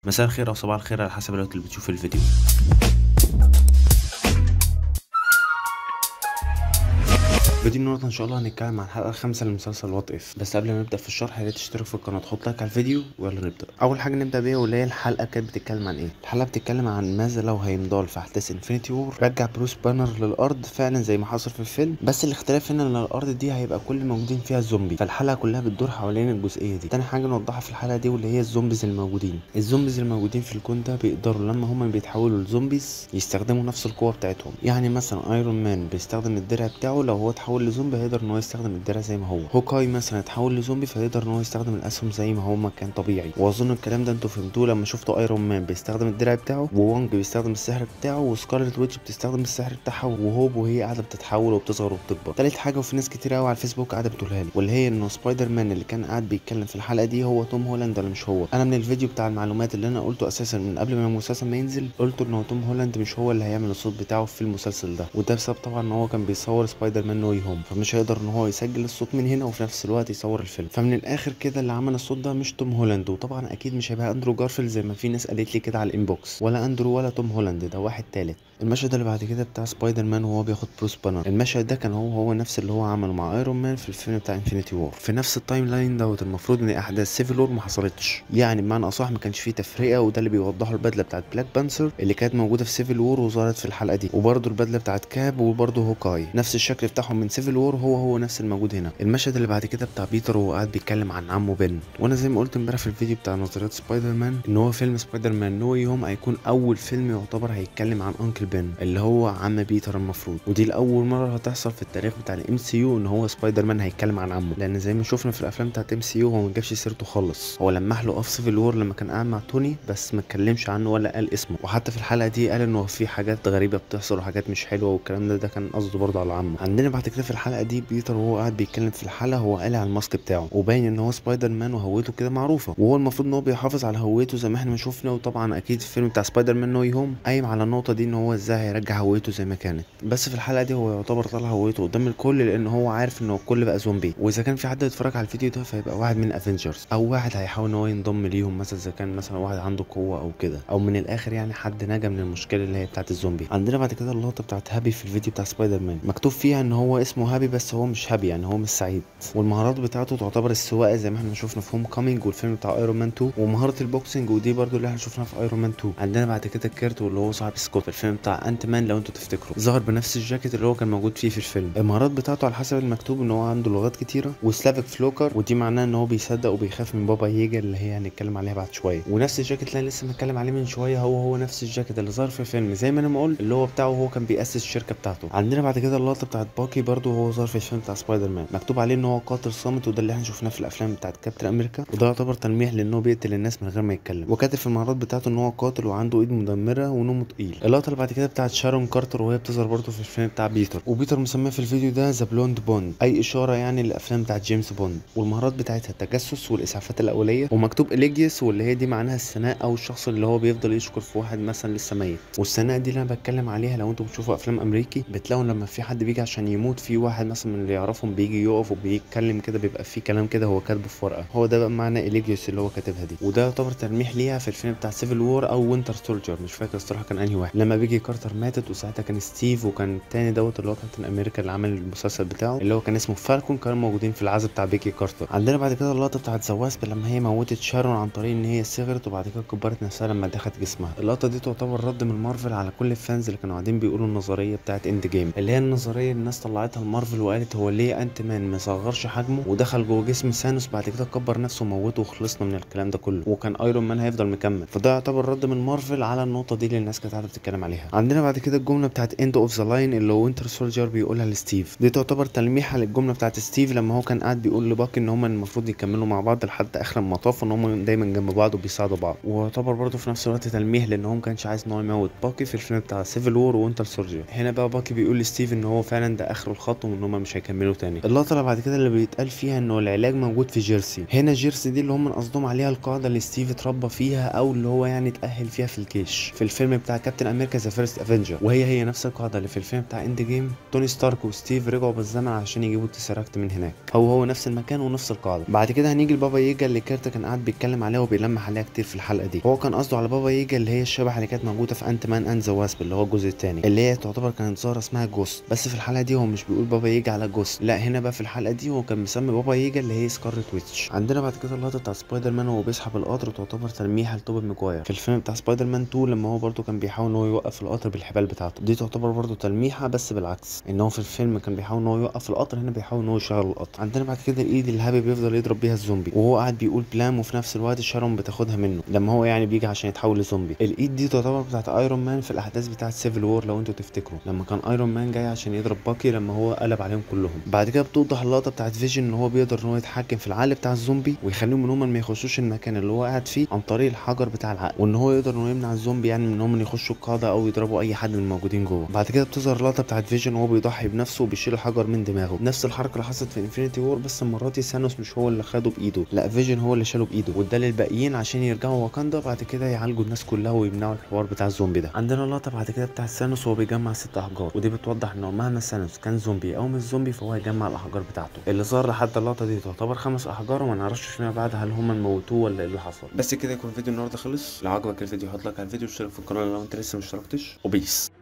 مساء الخير او صباح الخير على حسب الوقت اللي بتشوف الفيديو فيديو النهارده ان شاء الله هنتكلم عن الحلقه الخامسه لمسلسل وات اف بس قبل ما نبدا في الشرح يا ريت تشترك في القناه تحط لايك على الفيديو ويلا نبدا اول حاجه نبدا بيها واللي هي الحلقه كانت بتتكلم عن ايه الحلقه بتتكلم عن ماذا لو هيمضال في احداث انفينيتي وور رجع بروس بانر للارض فعلا زي ما حصل في الفيلم بس الاختلاف هنا ان الارض دي هيبقى كل الموجودين فيها زومبي فالحلقه كلها بتدور حوالين الجزئيه دي تاني حاجه نوضحها في الحلقه دي واللي هي الزومبيز الموجودين الزومبيز الموجودين في الكون ده بيقدروا لما هم بيتحولوا لزومبيز يستخدموا نفس القوه بتاعتهم يعني مثلا ايرون مان بيستخدم الدرع بتاعه لو هو اتحول لزومبي هيقدر ان هو يستخدم الدرع زي ما هو هوكاي مثلا اتحول لزومبي فيقدر ان هو يستخدم الاسهم زي ما هو ما كان طبيعي واظن الكلام ده انتوا فهمتوه لما شفتوا ايرون مان بيستخدم الدرع بتاعه ووانج بيستخدم السحر بتاعه وسكارلت ويتش بتستخدم السحر بتاعها وهوب وهي قاعده بتتحول وبتصغر وبتكبر تالت حاجه وفي ناس كتير قوي على الفيسبوك قاعده بتقولها لي واللي هي انه سبايدر مان اللي كان قاعد بيتكلم في الحلقه دي هو توم هولاند ولا مش هو انا من الفيديو بتاع المعلومات اللي انا قلته اساسا من قبل ما المسلسل ما ينزل قلت ان هو توم هولاند مش هو اللي هيعمل الصوت بتاعه في المسلسل ده وده بسبب طبعا ان هو كان بيصور سبايدر مان نو هوم فمش هيقدر ان هو يسجل الصوت من هنا وفي نفس الوقت يصور الفيلم فمن الاخر كده اللي عمل الصوت ده مش توم هولاند وطبعا اكيد مش هيبقى اندرو جارفيلد زي ما في ناس قالت لي كده على الانبوكس ولا اندرو ولا توم هولاند ده واحد تالت المشهد اللي بعد كده بتاع سبايدر مان وهو بياخد بروس بانر المشهد ده كان هو هو نفس اللي هو عمله مع ايرون مان في الفيلم بتاع انفينيتي وور في نفس التايم لاين دوت المفروض ان احداث سيفل وور ما حصلتش يعني بمعنى اصح ما كانش فيه تفرقه وده اللي بيوضحه البدله بتاعت بلاك بانثر اللي كانت موجوده في سيفل وور وظهرت في الحلقه دي وبرده البدله بتاعت كاب وبرده هوكاي نفس الشكل بتاعهم من سيفل وور هو هو نفس الموجود هنا المشهد اللي بعد كده بتاع بيتر وهو قاعد بيتكلم عن عمه بن وانا زي ما قلت امبارح في الفيديو بتاع نظريات سبايدر مان ان هو فيلم سبايدر مان نو يوم هيكون اول فيلم يعتبر هيتكلم عن انكل بن اللي هو عم بيتر المفروض ودي لاول مره هتحصل في التاريخ بتاع الام سي يو ان هو سبايدر مان هيتكلم عن عمه لان زي ما شفنا في الافلام بتاعت ام سي يو هو ما جابش سيرته خالص هو لمح له في سيفل وور لما كان قاعد مع توني بس ما اتكلمش عنه ولا قال اسمه وحتى في الحلقه دي قال انه في حاجات غريبه بتحصل وحاجات مش حلوه والكلام ده ده كان قصده برضه على عمه عندنا بعد كده في الحلقه دي بيتر وهو قاعد بيتكلم في الحلقه هو قال على الماسك بتاعه وباين ان هو سبايدر مان وهويته كده معروفه وهو المفروض ان هو بيحافظ على هويته زي ما احنا ما شفنا وطبعا اكيد في الفيلم بتاع سبايدر مان نو هوم قايم على النقطه دي ان هو ازاي هيرجع هويته زي ما كانت بس في الحلقه دي هو يعتبر طلع هويته قدام الكل لان هو عارف ان الكل بقى زومبي واذا كان في حد يتفرج على الفيديو ده فيبقى واحد من افنجرز او واحد هيحاول ان هو ينضم ليهم مثلا اذا كان مثلا واحد عنده قوه او كده او من الاخر يعني حد نجا من المشكله اللي هي بتاعت الزومبي عندنا بعد كده اللقطه بتاعت هابي في الفيديو بتاع سبايدر مان مكتوب فيها ان هو اسمه هابي بس هو مش هابي يعني هو مش سعيد والمهارات بتاعته تعتبر السواقه زي ما احنا شفنا في هوم كامينج والفيلم بتاع ايرون مان 2 ومهاره البوكسنج ودي برضو اللي احنا شفناها في ايرون مان 2 عندنا بعد كده كيرت واللي هو صاحب سكوت في الفيلم بتاع انت مان لو انتوا تفتكروا ظهر بنفس الجاكيت اللي هو كان موجود فيه في الفيلم المهارات بتاعته على حسب المكتوب ان هو عنده لغات كتيره وسلافيك فلوكر ودي معناه ان هو بيصدق وبيخاف من بابا ييجا اللي هي هنتكلم عليها بعد شويه ونفس الجاكيت اللي انا لسه متكلم عليه من شويه هو هو نفس الجاكيت اللي ظهر في الفيلم زي ما انا ما قلت اللي هو بتاعه هو كان بيأسس الشركه بتاعته عندنا بعد كده اللقطه بتاعت باكي برضو وهو ظهر في الفيلم بتاع سبايدر مان مكتوب عليه ان هو قاتل صامت وده اللي احنا شفناه في الافلام بتاعت كابتن امريكا وده يعتبر تلميح لانه بيقتل الناس من غير ما يتكلم وكاتب في المهارات بتاعته ان هو قاتل وعنده ايد مدمره ونومه تقيل اللقطه اللي بعد كده بتاعت شارون كارتر وهي بتظهر برضو في الفيلم بتاع بيتر وبيتر مسميه في الفيديو ده ذا بلوند بوند اي اشاره يعني للافلام بتاعت جيمس بوند والمهارات بتاعتها التجسس والاسعافات الاوليه ومكتوب اليجيوس واللي هي دي معناها الثناء او الشخص اللي هو بيفضل يشكر في واحد مثلا لسه ميت والثناء دي اللي انا بتكلم عليها لو انتم بتشوفوا افلام امريكي بتلاقوا لما في حد بيجي عشان يموت في واحد مثلا من اللي يعرفهم بيجي يقف وبيتكلم كده بيبقى في كلام كده هو كاتبه في ورقه هو ده بقى معنى اليجيوس اللي هو كاتبها دي وده يعتبر تلميح ليها في الفيلم بتاع سيفل وور او وينتر سولجر مش فاكر الصراحه كان انهي واحد لما بيجي كارتر ماتت وساعتها كان ستيف وكان التاني دوت اللي هو كابتن امريكا اللي عمل المسلسل بتاعه اللي هو كان اسمه فالكون كانوا موجودين في العزا بتاع بيكي كارتر عندنا بعد كده اللقطه بتاعت زواسب لما هي موتت شارون عن طريق ان هي صغرت وبعد كده كبرت نفسها لما دخلت جسمها اللقطه دي تعتبر رد من مارفل على كل الفانز اللي كانوا قاعدين بيقولوا النظريه بتاعت اند جيم اللي هي النظريه اللي الناس طلعتها لمارفل وقالت هو ليه انت مان ما صغرش حجمه ودخل جوه جسم سانوس بعد كده كبر نفسه وموته وخلصنا من الكلام ده كله وكان ايرون مان هيفضل مكمل فده يعتبر رد من مارفل على النقطه دي اللي الناس كانت قاعده بتتكلم عليها عندنا بعد كده الجمله بتاعت اند اوف ذا لاين اللي هو وينتر سولجر بيقولها لستيف دي تعتبر تلميحه للجمله بتاعت ستيف لما هو كان قاعد بيقول لباكي ان هما المفروض يكملوا مع بعض لحد اخر المطاف ان هما دايما جنب بعض وبيساعدوا بعض ويعتبر برضه في نفس الوقت تلميح لان هو ما كانش عايز ان هو يموت باكي في الفيلم بتاع سيفل وور وينتر سولجر هنا بقى باكي بيقول لستيف ان هو فعلا ده اخره خطهم ان هم مش هيكملوا تاني اللقطه اللي بعد كده اللي بيتقال فيها انه العلاج موجود في جيرسي هنا جيرسي دي اللي هم قصدهم عليها القاعده اللي ستيف اتربى فيها او اللي هو يعني اتاهل فيها في الجيش في الفيلم بتاع كابتن امريكا ذا فيرست افنجر وهي هي نفس القاعده اللي في الفيلم بتاع اند جيم توني ستارك وستيف رجعوا بالزمن عشان يجيبوا التسراكت من هناك هو هو نفس المكان ونفس القاعده بعد كده هنيجي لبابا ييجا اللي كيرت كان قاعد بيتكلم عليها وبيلمح عليها كتير في الحلقه دي هو كان قصده على بابا ييجا اللي هي الشبح اللي كانت موجوده في انت مان اند ذا واسب اللي هو الجزء الثاني اللي هي تعتبر كانت ظاهره اسمها جوست بس في الحلقه دي هو مش بيقول بابا ييجا على جوست لا هنا بقى في الحلقه دي هو كان مسمي بابا ييجا اللي هي سكارلت ويتش عندنا بعد كده اللقطه بتاع سبايدر مان وهو بيسحب القطر تعتبر تلميحه لتوبي ماجواير في الفيلم بتاع سبايدر مان 2 لما هو برده كان بيحاول ان هو يوقف القطر بالحبال بتاعته دي تعتبر برده تلميحه بس بالعكس ان هو في الفيلم كان بيحاول ان هو يوقف القطر هنا بيحاول ان هو يشغل القطر عندنا بعد كده الايد الهابي بيفضل يضرب بيها الزومبي وهو قاعد بيقول بلام وفي نفس الوقت شارون بتاخدها منه لما هو يعني بيجي عشان يتحول لزومبي الايد دي تعتبر بتاعت ايرون مان في الاحداث بتاعت سيفل وور لو انتوا تفتكروا لما كان ايرون مان جاي عشان يضرب باكي لما هو قلب عليهم كلهم بعد كده بتوضح اللقطه بتاعت فيجن ان هو بيقدر ان هو يتحكم في العقل بتاع الزومبي ويخليهم ان هم ما يخشوش المكان اللي هو قاعد فيه عن طريق الحجر بتاع العقل وان هو يقدر ان هو يمنع الزومبي يعني من ان هم يخشوا القاعده او يضربوا اي حد من الموجودين جوه بعد كده بتظهر اللقطه بتاعت فيجن وهو بيضحي بنفسه وبيشيل الحجر من دماغه نفس الحركه اللي حصلت في انفينيتي وور بس المره دي سانوس مش هو اللي خده بايده لا فيجن هو اللي شاله بايده واداه للباقيين عشان يرجعوا واكاندا بعد كده يعالجوا الناس كلها ويمنعوا الحوار بتاع الزومبي ده عندنا لقطه بعد كده بتاع سانوس وهو بيجمع ست احجار ودي بتوضح انه مهما سانوس كان زومبي او مش زومبي فهو هيجمع الاحجار بتاعته اللي ظهر لحد اللقطه دي تعتبر خمس احجار وما نعرفش فيما بعد هل هم موتوه ولا ايه اللي حصل بس كده يكون الفيديو النهارده خلص لو عجبك الفيديو حط لايك على الفيديو واشترك في القناه لو انت لسه مشتركتش وبيس